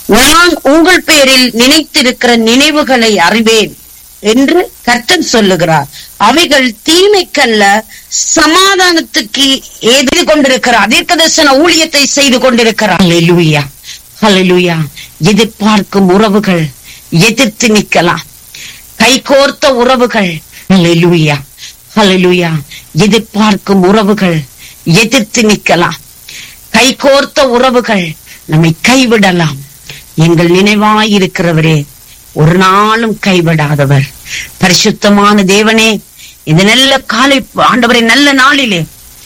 நான் உங்கள் பேரில் நினைத்திருக்கிற நினைவுகளை அறிவேன் என்று கர்த்தன் சொல்லுகிறார் அவைகள் தீமைக்கல்ல சமாதானத்துக்கு எதிர் கொண்டிருக்கிறார் தீர்க்கதர்சன ஊழியத்தை செய்து கொண்டிருக்கிறார் ஹalleluya ஹalleluya எதிர்பார்க்கும் உறவுகள் எதிர்த்து நிற்கலாம் கைகோர்த்த உறவுகள் ஹalleluya ஹalleluya எதிர்பார்க்கும் உறவுகள் எதிர்த்து நிற்கலாம் கைகோர்த்த உறவுகள் நம்மை கைவிடலாம் எங்கள் நினைவாயிருக்கிறவரே ஒரு நாளும் கைவிடாதவர் பரிசுத்தமான தேவனே இந்த நல்ல காலை ஆண்டவரை நல்ல நாளிலே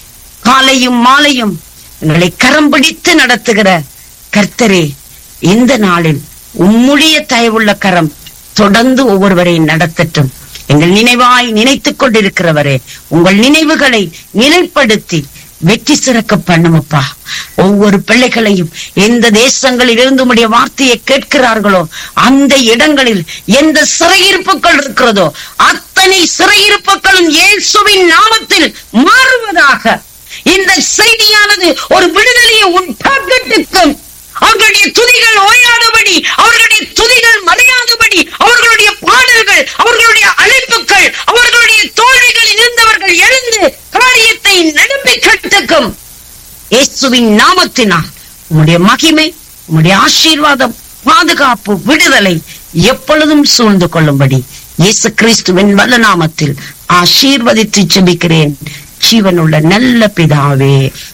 காலையும் மாலையும் எங்களை கரம் பிடித்து நடத்துகிற கர்த்தரே இந்த நாளில் உம்முடைய தயவுள்ள கரம் தொடர்ந்து ஒவ்வொருவரையும் நடத்தட்டும் எங்கள் நினைவாய் நினைத்துக் கொண்டிருக்கிறவரே உங்கள் நினைவுகளை நிலைப்படுத்தி வெற்றி சிறக்க பண்ணுமப்பா ஒவ்வொரு பிள்ளைகளையும் எந்த தேசங்களில் இருந்து உடைய வார்த்தையை கேட்கிறார்களோ அந்த இடங்களில் எந்த சிறையிருப்புகள் இருக்கிறதோ அத்தனை சிறையிருப்புகளும் இயேசுவின் நாமத்தில் மாறுவதாக இந்த செய்தியானது ஒரு விடுதலையை உண்டாக்கட்டுக்கும் அவர்களுடைய துதிகள் ஓயாதபடி அவர்களுடைய துதிகள் மறையாதபடி அவர்களுடைய பாடல்கள் அவர்களுடைய அழைப்புகள் அவர்களுடைய தோழிகளில் இருந்தவர்கள் எழுந்து காரியத்தை நடப்பி கட்டுக்கும் இயேசுவின் நாமத்தினால் உம்முடைய மகிமை உம்முடைய ஆசீர்வாதம் பாதுகாப்பு விடுதலை எப்பொழுதும் சூழ்ந்து கொள்ளும்படி இயேசு கிறிஸ்துவின் வல்ல நாமத்தில் ஆசீர்வதித்து ஜெபிக்கிறேன் ஜீவனுள்ள நல்ல பிதாவே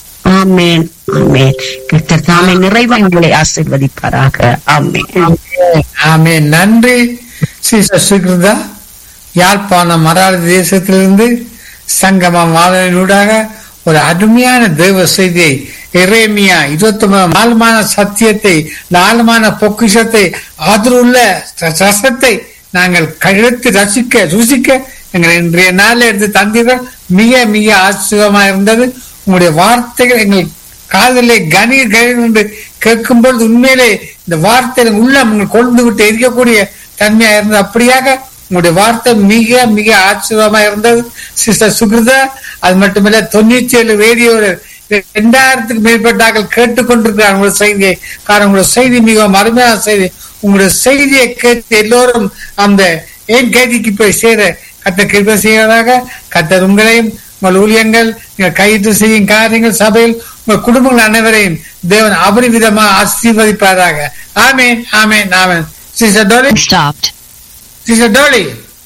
ஆமேன் ஆமேன் கர்த்தர் தாமே நிறைவாய் உங்களை ஆசீர்வதிப்பாராக ஆமேன் ஆமே நன்றி சிஸ்டர் சுகிருதா யாழ்ப்பாணம் மராளி தேசத்திலிருந்து சங்கமம் வாழனூடாக ஒரு அருமையான தேவ செய்தியை எரேமியா இருபத்தி ஒன்பதாம் ஆழமான சத்தியத்தை இந்த ஆழமான பொக்கிஷத்தை ஆதரவுள்ள ரசத்தை நாங்கள் கழுத்து ரசிக்க ருசிக்க எங்கள் இன்றைய நாளில் எடுத்து தந்தீர்கள் மிக மிக ஆச்சரியமா இருந்தது உங்களுடைய வார்த்தைகள் எங்கள் காதலை கணீர் கணீர் என்று கேட்கும் பொழுது உண்மையிலே இந்த வார்த்தை உள்ள கொண்டு விட்டு எரிக்கக்கூடிய தன்மையா இருந்தது அப்படியாக உங்களுடைய வார்த்தை மிக மிக ஆச்சரியமா இருந்தது சிஸ்டர் சுகிருதா அது மட்டுமல்ல தொண்ணூத்தி ஏழு ரேடியோவில் இரண்டாயிரத்துக்கு மேற்பட்டார்கள் கேட்டுக்கொண்டிருக்கிறார் உங்களுடைய செய்தியை காரணம் உங்களுடைய செய்தி மிகவும் அருமையான செய்தி உங்களுடைய செய்தியை கேட்டு எல்லோரும் அந்த ஏன் கைதிக்கு போய் சேர கத்த கிருபை செய்வதாக கத்தர் உங்களையும் உங்கள் ஊழியங்கள் நீங்கள் கைது செய்யும் காரியங்கள் சபையில் உங்கள் குடும்பங்கள் அனைவரையும் தேவன் அபரிவிதமாக ஆசீர்வதிப்பாராக ஆமேன் ஆமேன் ஆமேன் sister Dolly stopped. Sister Dolly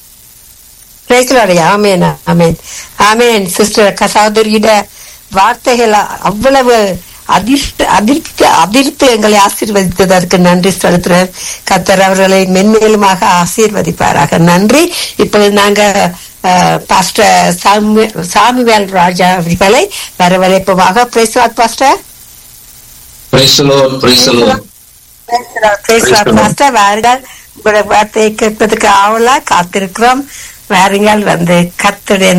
பிரேசலாடி ஆமேன் ஆமேன் ஆமேன் சிஸ்டர் சகோதரியிட வார்த்தைகள் அவ்வளவு அதிர்ஷ்ட அதிர்த்து அதிர்த்து எங்களை ஆசீர்வதித்ததற்கு நன்றி செலுத்துறேன் கத்தர் அவர்களை மென்மேலுமாக ஆசீர்வதிப்பாராக நன்றி இப்பொழுது நாங்க பாஸ்டர் சாமி சாமிவேல் ராஜா அவர்களை வரவழைப்போமாக praise the Lord pastor Praise the Lord, praise the Lord. Praise the Lord pastor வாருங்கள் உங்களுடைய வார்த்தையை கேட்பதற்கு ஆவலா காத்திருக்கிறோம் வாருங்கள் வந்து கத்துடைய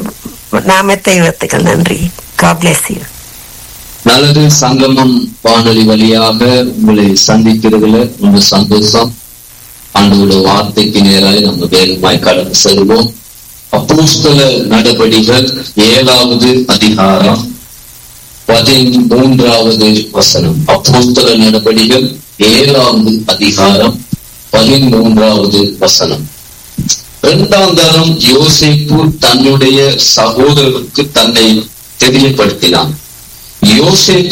நாமத்தை உயர்த்துங்கள் நன்றி God bless you. நல்லது சங்கமம் வானொலி வழியாக உங்களை சந்திக்கிறதுல ரொம்ப சந்தோஷம் ஆண்டோட வார்த்தைக்கு நேராக நம்ம வேகமாய் கடந்து செல்வோம் அப்போஸ்தல நடபடிகள் ஏழாவது அதிகாரம் பதிமூன்றாவது வசனம் அப்போஸ்தல நடபடிகள் ஏழாவது அதிகாரம் பதிமூன்றாவது வசனம் இரண்டாம் தரம் யோசிப்பு தன்னுடைய சகோதரருக்கு தன்னை தெரியப்படுத்தினான் யோசேப்பு